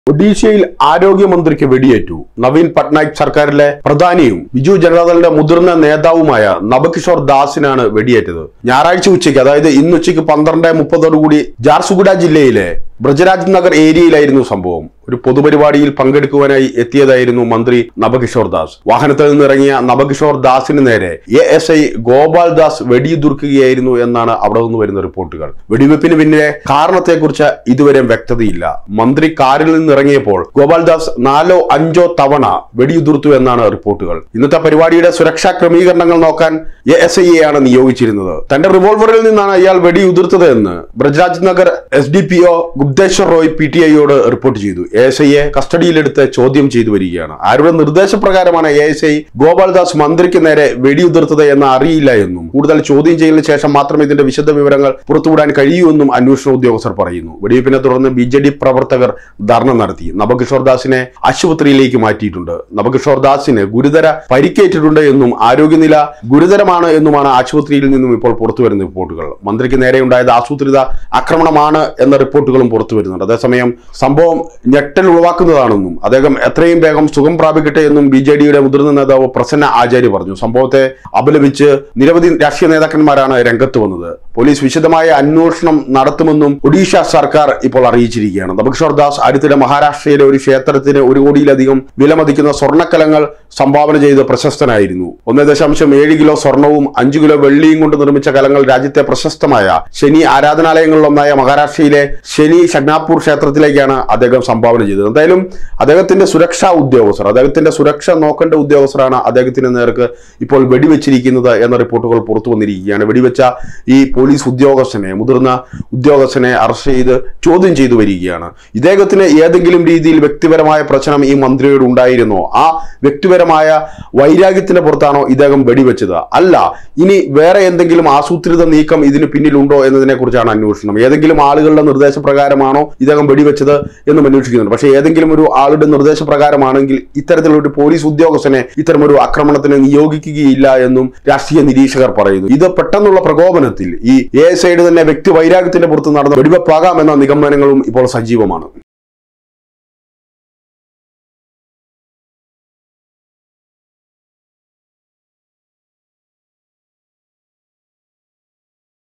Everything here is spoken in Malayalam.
ഒഡീഷയിൽ ആരോഗ്യമന്ത്രിക്ക് വെടിയേറ്റു നവീൻ പട്നായിക് സർക്കാരിലെ പ്രധാനിയും ബിജു ജനതാദളിന്റെ മുതിർന്ന നേതാവുമായ നബകിഷോർ ദാസിനാണ് വെടിയേറ്റത് ഞായറാഴ്ച ഉച്ചയ്ക്ക് അതായത് ഇന്ന് ഉച്ചയ്ക്ക് പന്ത്രണ്ട് മുപ്പതോടുകൂടി ജാർസുഗുഡ ജില്ലയിലെ ബ്രജരാജ് നഗർ ഏരിയയിലായിരുന്നു സംഭവം ഒരു പൊതുപരിപാടിയിൽ പങ്കെടുക്കുവാനായി എത്തിയതായിരുന്നു മന്ത്രി നബകിഷോർ ദാസ് വാഹനത്തിൽ നിന്ന് ഇറങ്ങിയ നബകിഷോർ ദാസിന് നേരെ A S I Gopal Das വെടിയുതിർക്കുകയായിരുന്നു എന്നാണ് അവിടെ നിന്ന് വരുന്ന റിപ്പോർട്ടുകൾ വെടിവെപ്പിന് പിന്നിലെ കാരണത്തെക്കുറിച്ച് ഇതുവരെ വ്യക്തതയില്ല മന്ത്രി കാറിൽ നിന്ന് ഇറങ്ങിയപ്പോൾ ഗോപാൽ ദാസ് നാലോ അഞ്ചോ തവണ വെടിയുതിർത്തു എന്നാണ് റിപ്പോർട്ടുകൾ ഇന്നത്തെ പരിപാടിയുടെ സുരക്ഷാ ക്രമീകരണങ്ങൾ നോക്കാൻ എ എസ് ഐയെയാണ് നിയോഗിച്ചിരുന്നത് തന്റെ റിവോൾവറിൽ നിന്നാണ് ഇയാൾ വെടിയുതിർത്തത് എന്ന് Brajraj Nagar S D P O Gupteswar Roy P T ഐയോട് റിപ്പോർട്ട് ചെയ്തു എ എസ് ഐയെ കസ്റ്റഡിയിലെടുത്ത് ചോദ്യം ചെയ്തു വരികയാണ് ആരുടെ നിർദ്ദേശപ്രകാരമാണ് എ എസ് ഐ ഗോപാൽദാസ് മന്ത്രിക്ക് നേരെ വെടിയുതിർത്തത് എന്ന് അറിയില്ല എന്നും കൂടുതൽ ചോദ്യം ചെയ്യലിന് ശേഷം മാത്രമേ ഇതിന്റെ വിശദ വിവരങ്ങൾ പുറത്തുവിടാൻ കഴിയൂ എന്നും അന്വേഷണ ഉദ്യോഗസ്ഥർ പറയുന്നു വെടിവെപ്പിനെ തുടർന്ന് ബി ജെ ഡി പ്രവർത്തകർ ധർണ നടത്തി നവകിഷോർ ദാസിനെ ആശുപത്രിയിലേക്ക് മാറ്റിയിട്ടുണ്ട് നവകിഷോർ ദാസിന് ഗുരുതര പരിക്കേറ്റിട്ടുണ്ട് എന്നും ആരോഗ്യനില ഗുരുതരമാണ് എന്നുമാണ് ആശുപത്രിയിൽ നിന്നും ഇപ്പോൾ പുറത്തുവരുന്ന റിപ്പോർട്ടുകൾ മന്ത്രിക്ക് നേരെയുണ്ടായത് ആസൂത്രിത ആക്രമണമാണ് എന്ന റിപ്പോർട്ടുകളും പുറത്തു വരുന്നുണ്ട് അതേസമയം സംഭവം ഞെട്ടൽ ഉളവാക്കുന്നതാണെന്നും അദ്ദേഹം എത്രയും വേഗം സുഖം പ്രാപിക്കട്ടെ എന്നും ബി ജെ ഡിയുടെ മുതിർന്ന നേതാവ് പ്രസന്ന ആചാര്യ പറഞ്ഞു സംഭവത്തെ അപലപിച്ച് നിരവധി രാഷ്ട്രീയ നേതാക്കന്മാരാണ് രംഗത്ത് വന്നത് പോലീസ് വിശദമായ അന്വേഷണം നടത്തുമെന്നും ഒഡീഷ സർക്കാർ ഇപ്പോൾ അറിയിച്ചിരിക്കുകയാണ് നബകിഷോർ ദാസ് അടുത്തിടെ മഹാരാഷ്ട്രയിലെ ഒരു ക്ഷേത്രത്തിന് ഒരു കോടിയിലധികം വിലമതിക്കുന്ന സ്വർണ്ണക്കലങ്ങൾ സംഭാവന ചെയ്ത് പ്രശസ്തനായിരുന്നു ഒന്ന് ദശാംശം ഏഴ് കിലോ സ്വർണവും അഞ്ചു കിലോ വെള്ളിയും കൊണ്ട് നിർമ്മിച്ച കലങ്ങൾ രാജ്യത്തെ പ്രശസ്തമായ ശനി ആരാധനാലയങ്ങളിലൊന്നായ മഹാരാഷ്ട്രയിലെ ശനി ഷഗ്നാപൂർ ക്ഷേത്രത്തിലേക്കാണ് അദ്ദേഹം സംഭാവന ചെയ്തത് എന്തായാലും അദ്ദേഹത്തിന്റെ സുരക്ഷാ ഉദ്യോഗസ്ഥർ അദ്ദേഹത്തിന്റെ സുരക്ഷ നോക്കേണ്ട ഉദ്യോഗസ്ഥരാണ് അദ്ദേഹത്തിന് നേർക്ക് ഇപ്പോൾ വെടിവെച്ചിരിക്കുന്നത് എന്ന റിപ്പോർട്ടുകൾ പുറത്തു വന്നിരിക്കുകയാണ് വെടിവെച്ച ഈ പോലീസ് ഉദ്യോഗസ്ഥനെ മുതിർന്ന ഉദ്യോഗസ്ഥനെ അറസ്റ്റ് ചെയ്ത് ചോദ്യം ചെയ്തു വരികയാണ് ഇദ്ദേഹത്തിന് ഏതെങ്കിലും രീതിയിൽ വ്യക്തിപരമായ പ്രശ്നം ഈ മന്ത്രിയോട് ഉണ്ടായിരുന്നോ ആ വ്യക്തിപരമായ വൈരാഗ്യത്തിന്റെ പുറത്താണോ ഇദ്ദേഹം വെടിവെച്ചത് അല്ല ഇനി വേറെ എന്തെങ്കിലും ആസൂത്രിത നീക്കം ഇതിന് പിന്നിലുണ്ടോ എന്നതിനെ കുറിച്ചാണ് അന്വേഷണം ഏതെങ്കിലും ആളുകളുടെ നിർദ്ദേശപ്രകാരമാണോ ഇദ്ദേഹം വെടിവെച്ചത് എന്നും അന്വേഷിക്കുന്നുണ്ട് പക്ഷേ ഏതെങ്കിലും ഒരു ആളുടെ നിർദ്ദേശപ്രകാരമാണെങ്കിൽ ഇത്തരത്തിലുള്ള ഒരു പോലീസ് ഉദ്യോഗസ്ഥനെ ഇത്തരമൊരു ആക്രമണത്തിന് നിയോഗിക്കുകയില്ല എന്നും രാഷ്ട്രീയ നിരീക്ഷകർ പറയുന്നു ഇത് പെട്ടെന്നുള്ള പ്രകോപനത്തിൽ ഈ എ എസ് ഐയുടെ തന്നെ വ്യക്തി വൈരാഗ്യത്തിന്റെ പുറത്ത് നടന്ന വെടിവെപ്പാകാം എന്ന നിഗമനങ്ങളും ഇപ്പോൾ സജീവമാണ്